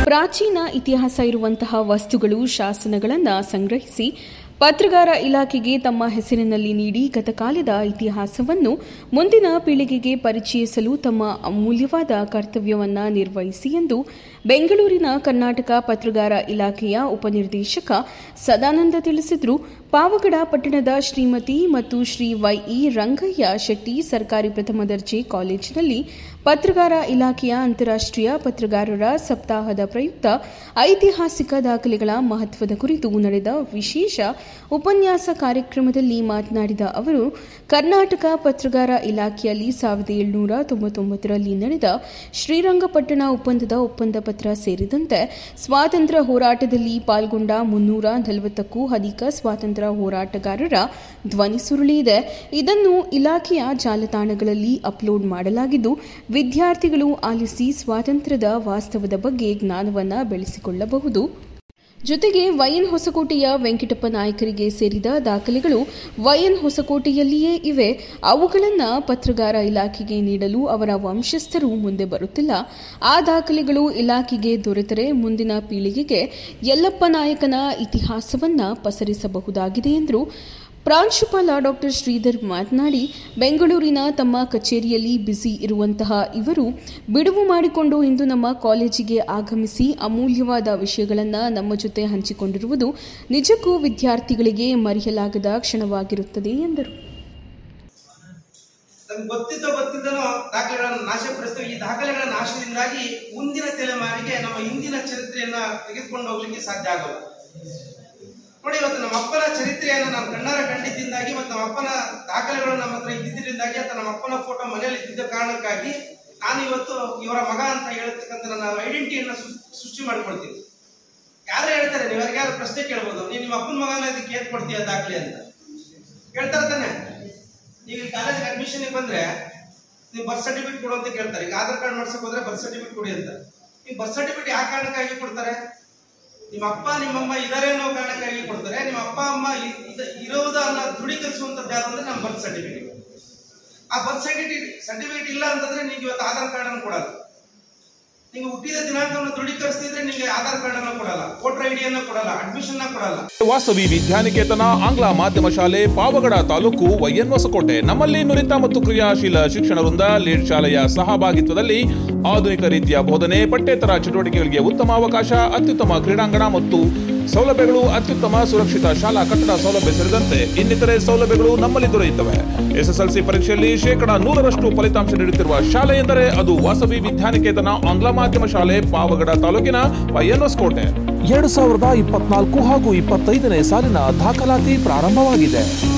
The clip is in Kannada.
ಪ್ರಾಚೀನ ಇತಿಹಾಸ ಇರುವಂತಹ ವಸ್ತುಗಳು ಶಾಸನಗಳನ್ನು ಸಂಗ್ರಹಿಸಿ ಪತ್ರಗಾರ ಇಲಾಖೆಗೆ ತಮ್ಮ ಹೆಸರಿನಲ್ಲಿ ನೀಡಿ ಗತಕಾಲದ ಇತಿಹಾಸವನ್ನು ಮುಂದಿನ ಪೀಳಿಗೆಗೆ ಪರಿಚಯಿಸಲು ತಮ್ಮ ಅಮೂಲ್ಯವಾದ ಕರ್ತವ್ಯವನ್ನು ನಿರ್ವಹಿಸಿ ಎಂದು ಬೆಂಗಳೂರಿನ ಕರ್ನಾಟಕ ಪತ್ರಗಾರ ಇಲಾಖೆಯ ಉಪನಿರ್ದೇಶಕ ಸದಾನಂದ ತಿಳಿಸಿದರು ಪಾವಗಡ ಪಟ್ಟಣದ ಶ್ರೀಮತಿ ಮತ್ತು ಶ್ರೀ ವೈಇ ರಂಗಯ್ಯ ಶೆಟ್ಟಿ ಸರ್ಕಾರಿ ಪ್ರಥಮ ದರ್ಜೆ ಕಾಲೇಜಿನಲ್ಲಿ ಪತ್ರಗಾರ ಇಲಾಖೆಯ ಅಂತಾರಾಷ್ಟ್ರೀಯ ಪತ್ರಗಾರರ ಸಪ್ತಾಹದ ಪ್ರಯುಕ್ತ ಐತಿಹಾಸಿಕ ದಾಖಲೆಗಳ ಮಹತ್ವದ ಕುರಿತು ನಡೆದ ವಿಶೇಷ ಉಪನ್ಯಾಸ ಕಾರ್ಯಕ್ರಮದಲ್ಲಿ ಮಾತನಾಡಿದ ಅವರು ಕರ್ನಾಟಕ ಪತ್ರಗಾರ ಇಲಾಖೆಯಲ್ಲಿ ಸಾವಿರದ ಏಳುನೂರ ತೊಂಬತ್ತೊಂಬತ್ತರಲ್ಲಿ ನಡೆದ ಶ್ರೀರಂಗಪಟ್ಟಣ ಒಪ್ಪಂದದ ಒಪ್ಪಂದ ಪತ್ರ ಸೇರಿದಂತೆ ಸ್ವಾತಂತ್ರ್ಯ ಹೋರಾಟದಲ್ಲಿ ಪಾಲ್ಗೊಂಡ ಮುನ್ನೂರ ನಲವತ್ತಕ್ಕೂ ಅಧಿಕ ಸ್ವಾತಂತ್ರ್ಯ ಹೋರಾಟಗಾರರ ಧ್ವನಿ ಸುರುಳಿ ಇದೆ ಇದನ್ನು ಇಲಾಖೆಯ ಜಾಲತಾಣಗಳಲ್ಲಿ ಅಪ್ಲೋಡ್ ಮಾಡಲಾಗಿದ್ದು ವಿದ್ಯಾರ್ಥಿಗಳು ಆಲಿಸಿ ಸ್ವಾತಂತ್ರ್ಯದ ವಾಸ್ತವದ ಬಗ್ಗೆ ಜ್ಞಾನವನ್ನು ಬೆಳೆಸಿಕೊಳ್ಳಬಹುದು ಜೊತೆಗೆ ವೈಎನ್ ಹೊಸಕೋಟೆಯ ವೆಂಕಟಪ್ಪ ನಾಯಕರಿಗೆ ಸೇರಿದ ದಾಖಲೆಗಳು ವೈಎನ್ ಹೊಸಕೋಟೆಯಲ್ಲಿಯೇ ಇವೆ ಅವುಗಳನ್ನು ಪತ್ರಗಾರ ಇಲಾಖೆಗೆ ನೀಡಲು ಅವರ ವಂಶಸ್ಥರು ಮುಂದೆ ಬರುತ್ತಿಲ್ಲ ಆ ದಾಖಲೆಗಳು ಇಲಾಖೆಗೆ ದೊರೆತರೆ ಮುಂದಿನ ಪೀಳಿಗೆಗೆ ಯಲ್ಲಪ್ಪ ನಾಯಕನ ಇತಿಹಾಸವನ್ನು ಪಸರಿಸಬಹುದಾಗಿದೆ ಎಂದರು ಪ್ರಾಂಶುಪಾಲ ಡಾಕ್ಟರ್ ಶ್ರೀಧರ್ ಮಾತನಾಡಿ ಬೆಂಗಳೂರಿನ ತಮ್ಮ ಕಚೇರಿಯಲ್ಲಿ ಬ್ಯುಸಿ ಇರುವಂತಹ ಇವರು ಬಿಡುವು ಮಾಡಿಕೊಂಡು ಇಂದು ನಮ್ಮ ಕಾಲೇಜಿಗೆ ಆಗಮಿಸಿ ಅಮೂಲ್ಯವಾದ ವಿಷಯಗಳನ್ನು ನಮ್ಮ ಜೊತೆ ಹಂಚಿಕೊಂಡಿರುವುದು ನಿಜಕ್ಕೂ ವಿದ್ಯಾರ್ಥಿಗಳಿಗೆ ಮರೆಯಲಾಗದ ಕ್ಷಣವಾಗಿರುತ್ತದೆ ಎಂದರು ನಮ್ಗೆ ಗೊತ್ತಿದ್ದೋ ಗೊತ್ತಿದ್ದನೋ ದಾಖಲೆಗಳನ್ನು ನಾಶಪಡಿಸ್ತೇವೆ ಈ ದಾಖಲೆಗಳ ನಾಶದಿಂದಾಗಿ ಮುಂದಿನ ತಲೆಮಾರಿಗೆ ನಮ್ಮ ಹಿಂದಿನ ಚರಿತ್ರೆಯನ್ನ ತೆಗೆದುಕೊಂಡು ಹೋಗ್ಲಿಕ್ಕೆ ಸಾಧ್ಯ ಆಗೋದು ನೋಡಿ ಇವತ್ತು ನಮ್ಮ ಅಪ್ಪನ ಚರಿತ್ರೆಯನ್ನು ನಾನು ಕಣ್ಣಾರ ಕಂಡಿದ್ದರಿಂದಾಗಿ ಮತ್ತು ನಮ್ಮ ಅಪ್ಪನ ದಾಖಲೆಗಳು ನಮ್ಮ ಹತ್ರ ಇದ್ದಿದ್ದರಿಂದಾಗಿ ಅಥವಾ ನಮ್ಮ ಅಪ್ಪನ ಫೋಟೋ ಮನೆಯಲ್ಲಿ ಇದ್ದಿದ್ದ ಕಾರಣಕ್ಕಾಗಿ ನಾನು ಇವತ್ತು ಇವರ ಮಗ ಅಂತ ಹೇಳ್ತಕ್ಕಂಥ ನನ್ನ ಐಡೆಂಟಿಟಿಯನ್ನು ಸೃಷ್ಟಿ ಮಾಡ್ಕೊಳ್ತೀನಿ ಯಾರು ಹೇಳ್ತಾರೆ ನೀವು ಯಾರು ಪ್ರಶ್ನೆ ಕೇಳ್ಬೋದು ನೀನು ನಿಮ್ಮ ಅಪ್ಪನ ಮಗನ ಇದಕ್ಕೆ ಏನ್ ಕೊಡ್ತೀಯ ದಾಖಲೆ ಅಂತ ಕೇಳ್ತಾರೆ ತಾನೆ ಈಗ ಕಾಲೇಜ್ ಅಡ್ಮಿಷನ್ಗೆ ಬಂದ್ರೆ ನೀವು ಬರ್ತ್ ಸರ್ಟಿಫಿಕೇಟ್ ಕೊಡು ಅಂತ ಕೇಳ್ತಾರೆ ಈಗ ಆಧಾರ್ ಕಾರ್ಡ್ ಮಾಡ್ಸಕ್ ಹೋದ್ರೆ ಬರ್ತ್ ಸರ್ಟಿಫಿಕೇಟ್ ಕೊಡಿ ಅಂತ ಈ ಬರ್ತ್ ಸರ್ಟಿಫಿಕೇಟ್ ಯಾವ ಕಾರಣಕ್ಕಾಗಿ ಕೊಡ್ತಾರೆ ನಿಮ್ಮ ಅಪ್ಪ ನಿಮ್ಮಮ್ಮ ಇದಾರೆ ಅನ್ನೋ ಕಾರಣಕ್ಕಾಗಿ ಕೊಡ್ತಾರೆ ನಿಮ್ಮ ಅಪ್ಪ ಅಮ್ಮ ಇ- ಇದ- ಇರೋದು ಅನ್ನೋ ದೃಢೀಕರಿಸುವಂತದ್ದು ಯಾರು ಅಂದ್ರೆ ನಮ್ಮ ಬರ್ತ್ ಸರ್ಟಿಫಿಕೇಟ್ ಆ ಬರ್ತ್ ಸರ್ಟಿಫಿಕೇಟ್ ಸರ್ಟಿಫಿಕೇಟ್ ಇಲ್ಲ ಅಂತಂದ್ರೆ ನಿಮ್ಗೆ ಇವತ್ತು ಆಧಾರ್ ಕಾರ್ಡ್ ಅನ್ನು ಕೊಡಲ್ಲ ನೀವು ಹುಟ್ಟಿದ ದಿನಾಂಕವನ್ನು ದೃಢೀಕರಿಸ್ತಿದ್ರೆ ನಿಮ್ಗೆ ಆಧಾರ್ ಕಾರ್ಡ್ ಅನ್ನು ಕೊಡಲ್ಲ ವೋಟರ್ ಐ ಅನ್ನು ಕೊಡಲ್ಲ ಅಡ್ಮಿಷನ್ ಕೊಡಲ್ಲ ವಾಸವಿ ವಿದ್ಯಾನಿಕೇತನ ಆಂಗ್ಲ ಮಾಧ್ಯಮ ಶಾಲೆ ಪಾವಗಡ ತಾಲೂಕು ವೈಎನ್ ಹೊಸಕೋಟೆ ನಮ್ಮಲ್ಲಿ ನುರಿತ ಮತ್ತು ಕ್ರಿಯಾಶೀಲ ಶಿಕ್ಷಣ ವೃಂದ ಲೀಡ್ ಶಾಲೆಯ ಸಹಭಾಗಿತ್ವದಲ್ಲಿ ಆಧುನಿಕ ರೀತಿಯ ಬೋಧನೆ ಪಠ್ಯೇತರ ಚಟುವಟಿಕೆಗಳಿಗೆ ಉತ್ತಮ ಅವಕಾಶ ಅತ್ಯುತ್ತಮ ಕ್ರೀಡಾಂಗಣ ಮತ್ತು ಸೌಲಭ್ಯಗಳು ಅತ್ಯುತ್ತಮ ಸುರಕ್ಷಿತ ಶಾಲಾ ಕಟ್ಟಡ ಸೌಲಭ್ಯ ಸೇರಿದಂತೆ ಇನ್ನಿತರೆ ಸೌಲಭ್ಯಗಳು ನಮ್ಮಲ್ಲಿ ದೊರೆಯುತ್ತವೆ ಎಸ್ಎಸ್ಎಲ್ಸಿ ಪರೀಕ್ಷೆಯಲ್ಲಿ ಶೇಕಡ ನೂರರಷ್ಟು ಫಲಿತಾಂಶ ನೀಡುತ್ತಿರುವ ಶಾಲೆ ಎಂದರೆ ಅದು ವಾಸವಿ ವಿದ್ಯಾನಿಕೇತನ ಆಂಗ್ಲ ಮಾಧ್ಯಮ ಶಾಲೆ ಪಾವಗಡ ತಾಲೂಕಿನ ವೈಎನ್ ಹೊಸಕೋಟೆ ಎರಡು ಸಾವಿರದ ಇಪ್ಪತ್ನಾಲ್ಕು ಹಾಗೂ ಇಪ್ಪತ್ತೈದನೇ ಸಾಲಿನ ದಾಖಲಾತಿ ಪ್ರಾರಂಭವಾಗಿದೆ